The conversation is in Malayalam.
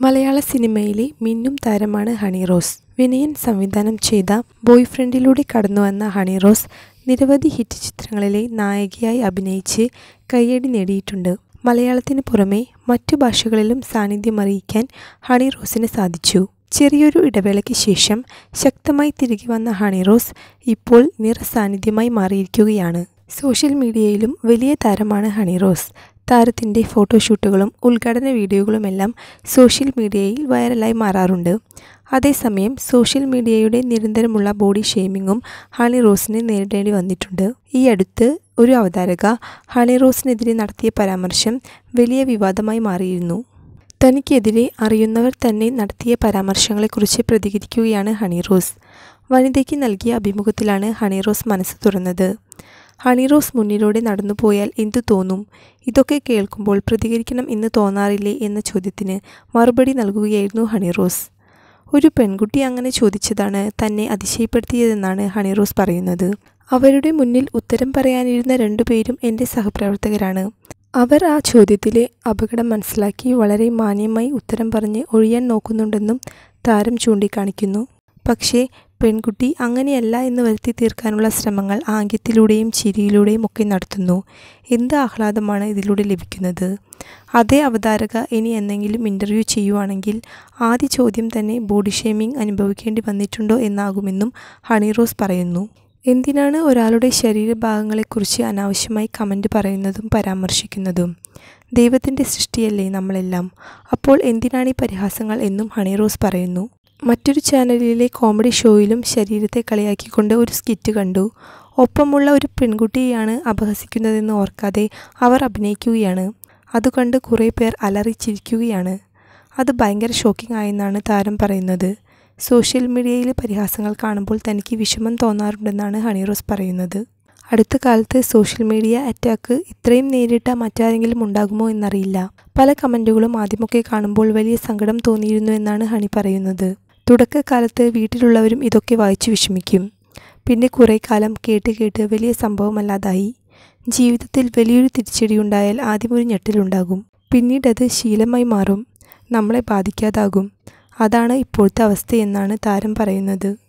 മലയാള സിനിമയിലെ മിന്നും താരമാണ് ഹണി റോസ് വിനയൻ സംവിധാനം ചെയ്ത ബോയ് ഫ്രണ്ടിലൂടെ കടന്നുവന്ന ഹണി റോസ് നിരവധി ഹിറ്റ് ചിത്രങ്ങളിലെ നായികയായി അഭിനയിച്ച് കയ്യടി നേടിയിട്ടുണ്ട് മലയാളത്തിന് പുറമെ മറ്റു ഭാഷകളിലും സാന്നിധ്യമറിയിക്കാൻ ഹണി റോസിന് സാധിച്ചു ചെറിയൊരു ഇടവേളയ്ക്ക് ശേഷം ശക്തമായി തിരികെ വന്ന ഹണി റോസ് ഇപ്പോൾ നിറസാന്നിധ്യമായി മാറിയിരിക്കുകയാണ് സോഷ്യൽ മീഡിയയിലും വലിയ താരമാണ് ഹണി റോസ് താരത്തിൻ്റെ ഫോട്ടോഷൂട്ടുകളും ഉദ്ഘാടന വീഡിയോകളുമെല്ലാം സോഷ്യൽ മീഡിയയിൽ വൈറലായി മാറാറുണ്ട് അതേസമയം സോഷ്യൽ മീഡിയയുടെ നിരന്തരമുള്ള ബോഡി ഷെയ്മിങ്ങും ഹണി റോസിന് നേരിടേണ്ടി വന്നിട്ടുണ്ട് ഈ അടുത്ത് ഒരു അവതാരക ഹണി റോസിനെതിരെ നടത്തിയ പരാമർശം വലിയ വിവാദമായി മാറിയിരുന്നു തനിക്കെതിരെ അറിയുന്നവർ തന്നെ നടത്തിയ പരാമർശങ്ങളെക്കുറിച്ച് പ്രതികരിക്കുകയാണ് ഹണി റോസ് വനിതയ്ക്ക് നൽകിയ അഭിമുഖത്തിലാണ് ഹണി റോസ് മനസ്സ് തുറന്നത് ഹണി റോസ് മുന്നിലൂടെ നടന്നു പോയാൽ എന്തു തോന്നും ഇതൊക്കെ കേൾക്കുമ്പോൾ പ്രതികരിക്കണം എന്ന് തോന്നാറില്ലേ എന്ന ചോദ്യത്തിന് മറുപടി നൽകുകയായിരുന്നു ഹണി റോസ് ഒരു പെൺകുട്ടി അങ്ങനെ ചോദിച്ചതാണ് തന്നെ അതിശയപ്പെടുത്തിയതെന്നാണ് ഹണി റോസ് പറയുന്നത് അവരുടെ മുന്നിൽ ഉത്തരം പറയാനിരുന്ന രണ്ടുപേരും എൻ്റെ സഹപ്രവർത്തകരാണ് അവർ ആ ചോദ്യത്തിലെ അപകടം മനസ്സിലാക്കി വളരെ മാന്യമായി ഉത്തരം പറഞ്ഞ് ഒഴിയാൻ നോക്കുന്നുണ്ടെന്നും താരം ചൂണ്ടിക്കാണിക്കുന്നു പക്ഷേ പെൺകുട്ടി അങ്ങനെയല്ല എന്ന് വരുത്തി തീർക്കാനുള്ള ശ്രമങ്ങൾ ആംഗ്യത്തിലൂടെയും ചിരിയിലൂടെയും ഒക്കെ നടത്തുന്നു എന്ത് ആഹ്ലാദമാണ് ഇതിലൂടെ ലഭിക്കുന്നത് അതേ അവതാരക ഇനി എന്തെങ്കിലും ഇൻ്റർവ്യൂ ചെയ്യുവാണെങ്കിൽ ആദ്യ ചോദ്യം തന്നെ ബോഡി ഷേമിംഗ് അനുഭവിക്കേണ്ടി വന്നിട്ടുണ്ടോ എന്നാകുമെന്നും ഹണി റോസ് പറയുന്നു എന്തിനാണ് ഒരാളുടെ ശരീരഭാഗങ്ങളെക്കുറിച്ച് അനാവശ്യമായി കമൻ്റ് പറയുന്നതും പരാമർശിക്കുന്നതും ദൈവത്തിൻ്റെ സൃഷ്ടിയല്ലേ നമ്മളെല്ലാം അപ്പോൾ എന്തിനാണ് ഈ പരിഹാസങ്ങൾ എന്നും ഹണി റോസ് പറയുന്നു മറ്റൊരു ചാനലിലെ കോമഡി ഷോയിലും ശരീരത്തെ കളിയാക്കിക്കൊണ്ട് ഒരു സ്കിറ്റ് കണ്ടു ഒപ്പമുള്ള ഒരു പെൺകുട്ടിയെയാണ് അപഹസിക്കുന്നതെന്ന് ഓർക്കാതെ അവർ അഭിനയിക്കുകയാണ് അതുകണ്ട് കുറേ പേർ അലറിച്ചിരിക്കുകയാണ് അത് ഭയങ്കര ഷോക്കിംഗ് ആയെന്നാണ് താരം പറയുന്നത് സോഷ്യൽ മീഡിയയിലെ പരിഹാസങ്ങൾ കാണുമ്പോൾ തനിക്ക് വിഷമം തോന്നാറുണ്ടെന്നാണ് ഹണി റോസ് പറയുന്നത് അടുത്ത കാലത്ത് സോഷ്യൽ മീഡിയ അറ്റാക്ക് ഇത്രയും നേരിട്ട മറ്റാരെങ്കിലും ഉണ്ടാകുമോ എന്നറിയില്ല പല കമൻറ്റുകളും ആദ്യമൊക്കെ കാണുമ്പോൾ വലിയ സങ്കടം തോന്നിയിരുന്നു എന്നാണ് ഹണി പറയുന്നത് തുടക്കകാലത്ത് വീട്ടിലുള്ളവരും ഇതൊക്കെ വായിച്ചു വിഷമിക്കും പിന്നെ കുറേ കാലം കേട്ട് കേട്ട് വലിയ സംഭവമല്ലാതായി ജീവിതത്തിൽ വലിയൊരു തിരിച്ചടിയുണ്ടായാൽ ആദ്യം ഒരു ഞെട്ടലുണ്ടാകും പിന്നീട് അത് ശീലമായി മാറും നമ്മളെ ബാധിക്കാതാകും അതാണ് ഇപ്പോഴത്തെ അവസ്ഥയെന്നാണ് താരം പറയുന്നത്